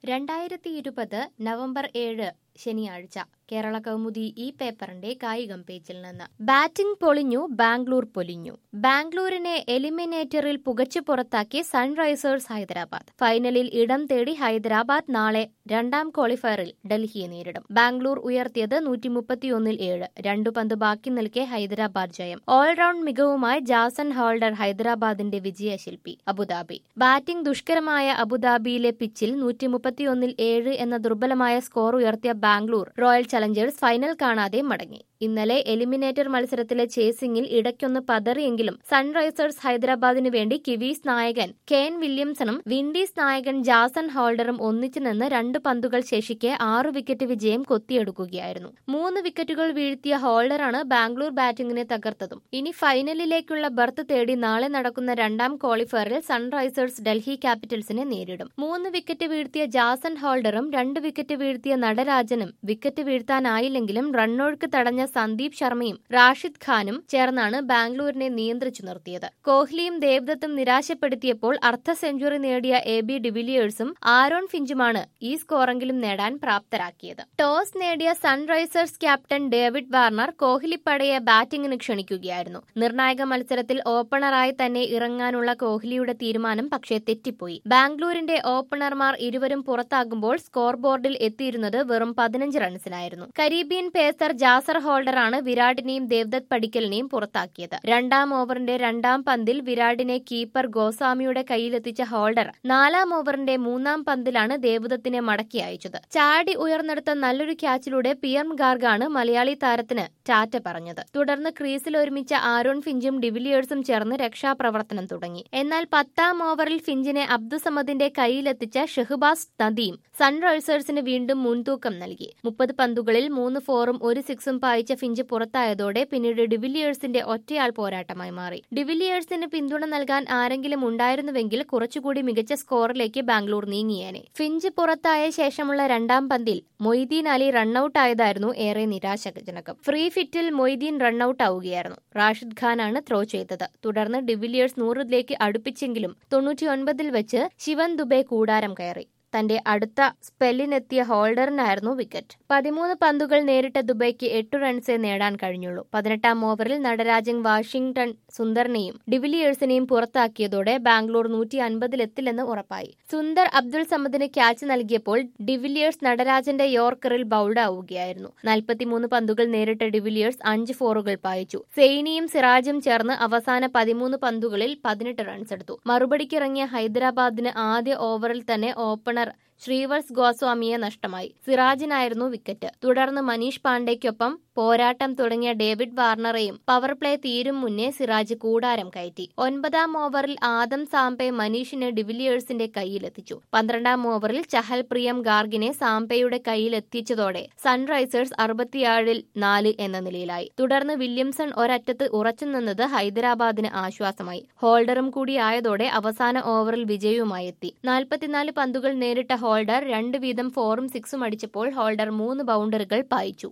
രണ്ടായിരത്തി ഇരുപത് നവംബർ ഏഴ് ശനിയാഴ്ച കേരള കൗമുദി ഈ പേപ്പറിന്റെ കായികം പേജിൽ നിന്ന് ബാറ്റിംഗ് പൊളിഞ്ഞു ബാംഗ്ലൂർ പൊലിഞ്ഞു ബാംഗ്ലൂരിനെ എലിമിനേറ്ററിൽ പുകച്ചു പുറത്താക്കി സൺറൈസേഴ്സ് ഹൈദരാബാദ് ഫൈനലിൽ ഇടം തേടി ഹൈദരാബാദ് നാളെ രണ്ടാം ക്വാളിഫയറിൽ ഡൽഹിയെ നേരിടും ബാംഗ്ലൂർ ഉയർത്തിയത് നൂറ്റി മുപ്പത്തിയൊന്നിൽ ഏഴ് രണ്ടു പന്ത് ബാക്കി നിൽക്കെ ഹൈദരാബാദ് ജയം ഓൾറൗണ്ട് മികവുമായി ജാസൻ ഹോൾഡർ ഹൈദരാബാദിന്റെ വിജയശില്പി അബുദാബി ബാറ്റിംഗ് ദുഷ്കരമായ അബുദാബിയിലെ പിച്ചിൽ നൂറ്റി മുപ്പത്തിയൊന്നിൽ ഏഴ് എന്ന ദുർബലമായ സ്കോർ ഉയർത്തിയ ബാംഗ്ലൂർ റോയൽ ചലഞ്ചേഴ്സ് ഫൈനൽ കാണാതെ മടങ്ങി ഇന്നലെ എലിമിനേറ്റർ മത്സരത്തിലെ ചേസിംഗിൽ ഇടയ്ക്കൊന്ന് പതറിയെങ്കിലും സൺറൈസേഴ്സ് ഹൈദരാബാദിനു വേണ്ടി കിവീസ് നായകൻ കെൻ വില്യംസണും വിൻഡീസ് നായകൻ ജാസൺ ഹോൾഡറും ഒന്നിച്ചു നിന്ന് രണ്ട് പന്തുകൾ ശേഷിക്കെ ആറ് വിക്കറ്റ് വിജയം കൊത്തിയെടുക്കുകയായിരുന്നു മൂന്ന് വിക്കറ്റുകൾ വീഴ്ത്തിയ ഹോൾഡറാണ് ബാംഗ്ലൂർ ബാറ്റിംഗിനെ തകർത്തതും ഇനി ഫൈനലിലേക്കുള്ള ബർത്ത് തേടി നാളെ നടക്കുന്ന രണ്ടാം ക്വാളിഫയറിൽ സൺറൈസേഴ്സ് ഡൽഹി ക്യാപിറ്റൽസിനെ നേരിടും മൂന്ന് വിക്കറ്റ് വീഴ്ത്തിയ ജാസൺ ഹോൾഡറും രണ്ട് വിക്കറ്റ് വീഴ്ത്തിയ നടരാജനും വിക്കറ്റ് വീഴ്ത്താനായില്ലെങ്കിലും റണ്ണൊഴുക്ക് തടഞ്ഞ സന്ദീപ് ശർമ്മയും റാഷിദ് ഖാനും ചേർന്നാണ് ബാംഗ്ലൂരിനെ നിയന്ത്രിച്ചു നിർത്തിയത് കോഹ്ലിയും ദേവ്ദത്തും നിരാശപ്പെടുത്തിയപ്പോൾ അർദ്ധ സെഞ്ചുറി നേടിയ എ ബി ഡിവിലിയേഴ്സും ആരോൺ ഫിഞ്ചുമാണ് ഈ സ്കോറെങ്കിലും നേടാൻ പ്രാപ്തരാക്കിയത് ടോസ് നേടിയ Sunrisers captain David Warner Kohli പടയെ ബാറ്റിംഗിന് ക്ഷണിക്കുകയായിരുന്നു നിർണായക മത്സരത്തിൽ ഓപ്പണറായി തന്നെ ഇറങ്ങാനുള്ള കോഹ്ലിയുടെ തീരുമാനം പക്ഷേ തെറ്റിപ്പോയി ബാംഗ്ലൂരിന്റെ ഓപ്പണർമാർ ഇരുവരും പുറത്താകുമ്പോൾ സ്കോർ ബോർഡിൽ എത്തിയിരുന്നത് വെറും പതിനഞ്ച് റൺസിനായിരുന്നു കരീബിയൻ പേസർ ജാസർ ഹോൾഡറാണ് വിരാടിനെയും ദേവ്ദത്ത് പടിക്കലിനെയും പുറത്താക്കിയത് രണ്ടാം ഓവറിന്റെ രണ്ടാം പന്തിൽ വിരാടിനെ കീപ്പർ ഗോസ്വാമിയുടെ കയ്യിലെത്തിച്ച ഹോൾഡർ നാലാം ഓവറിന്റെ മൂന്നാം പന്തിലാണ് ദേവദത്തിനെ മടക്കി അയച്ചത് ചാടി ഉയർന്നെടുത്ത നല്ലൊരു ക്യാച്ചിലൂടെ പി എം ഗാർഗാണ് മലയാളി താരത്തിന് ടാറ്റ പറഞ്ഞത് തുടർന്ന് ക്രീസിൽ ഒരുമിച്ച ആരോൺ ഫിഞ്ചും ഡിവിലിയേഴ്സും ചേർന്ന് രക്ഷാപ്രവർത്തനം തുടങ്ങി എന്നാൽ പത്താം ഓവറിൽ ഫിഞ്ചിനെ അബ്ദുസമദിന്റെ കയ്യിലെത്തിച്ച ഷെഹബാസ് നദീം സൺറൈസേഴ്സിന് വീണ്ടും മുൻതൂക്കം നൽകി മുപ്പത് പന്തുകളിൽ മൂന്ന് ഫോറും ഒരു സിക്സും പായിച്ച ഫിഞ്ച് പുറത്തായതോടെ പിന്നീട് ഡിവിലിയേഴ്സിന്റെ ഒറ്റയാൾ പോരാട്ടമായി മാറി ഡിവിലിയേഴ്സിന് പിന്തുണ നൽകാൻ ആരെങ്കിലും ഉണ്ടായിരുന്നുവെങ്കിൽ കുറച്ചുകൂടി മികച്ച സ്കോറിലേക്ക് ബാംഗ്ലൂർ നീങ്ങിയേനെ ഫിഞ്ച് പുറത്തായ ശേഷമുള്ള രണ്ടാം പന്തിൽ മൊയ്തീൻ അലി റണ്ണൌട്ടായതായിരുന്നു ഏറെ നിരാശാജനകം ഫ്രീ ഫിറ്റിൽ മൊയ്തീൻ റണ്ണൌട്ട് ആവുകയായിരുന്നു റാഷിദ് ഖാനാണ് ത്രോ ചെയ്തത് തുടർന്ന് ഡിവിലിയേഴ്സ് നൂറിലേക്ക് അടുപ്പിച്ചെങ്കിലും തൊണ്ണൂറ്റിയൊൻപതിൽ വെച്ച് ശിവൻ ദുബെ കൂടാരം കയറി തന്റെ അടുത്ത സ്പെല്ലിനെത്തിയ ഹോൾഡറിനായിരുന്നു വിക്കറ്റ് പതിമൂന്ന് പന്തുകൾ നേരിട്ട ദുബൈക്ക് എട്ട് റൺസേ നേടാൻ കഴിഞ്ഞുള്ളൂ പതിനെട്ടാം ഓവറിൽ നടരാജൻ വാഷിംഗ്ടൺ സുന്ദറിനെയും ഡിവിലിയേഴ്സിനെയും പുറത്താക്കിയതോടെ ബാംഗ്ലൂർ നൂറ്റി അൻപതിലെത്തില്ലെന്ന് ഉറപ്പായി സുന്ദർ അബ്ദുൾ സമദിന് ക്യാച്ച് നൽകിയപ്പോൾ ഡിവിലിയേഴ്സ് നടരാജന്റെ യോർക്കറിൽ ബൌൾഡ് ആവുകയായിരുന്നു നാൽപ്പത്തിമൂന്ന് പന്തുകൾ നേരിട്ട ഡിവിലിയേഴ്സ് അഞ്ച് ഫോറുകൾ പായിച്ചു സെയ്നിയും സിറാജും ചേർന്ന് അവസാന പതിമൂന്ന് പന്തുകളിൽ പതിനെട്ട് റൺസ് എടുത്തു മറുപടിക്കിറങ്ങിയ ഹൈദരാബാദിന് ആദ്യ ഓവറിൽ തന്നെ ഓപ്പണർ ശ്രീവത്സ് ഗോസ്വാമിയെ നഷ്ടമായി സിറാജിനായിരുന്നു വിക്കറ്റ് തുടർന്ന് മനീഷ് പാണ്ഡെയ്ക്കൊപ്പം പോരാട്ടം തുടങ്ങിയ ഡേവിഡ് വാർണറെയും പവർ പ്ലേ തീരും മുന്നേ സിറാജ് കൂടാരം കയറ്റി ഒൻപതാം ഓവറിൽ ആദം സാംപെ മനീഷിനെ ഡിവിലിയേഴ്സിന്റെ കയ്യിലെത്തിച്ചു പന്ത്രണ്ടാം ഓവറിൽ ചഹൽ പ്രിയം ഗാർഗിനെ സാംപെയുടെ കയ്യിലെത്തിച്ചതോടെ സൺറൈസേഴ്സ് അറുപത്തിയേഴിൽ നാല് എന്ന നിലയിലായി തുടർന്ന് വില്യംസൺ ഒരറ്റത്ത് ഉറച്ചുനിന്നത് ഹൈദരാബാദിന് ആശ്വാസമായി ഹോൾഡറും കൂടിയായതോടെ അവസാന ഓവറിൽ വിജയവുമായി എത്തി നാൽപ്പത്തിനാല് പന്തുകൾ നേരിട്ട ഹോൾഡർ രണ്ട് വീതം ഫോറും സിക്സും അടിച്ചപ്പോൾ ഹോൾഡർ മൂന്ന് ബൗണ്ടറികൾ പായിച്ചു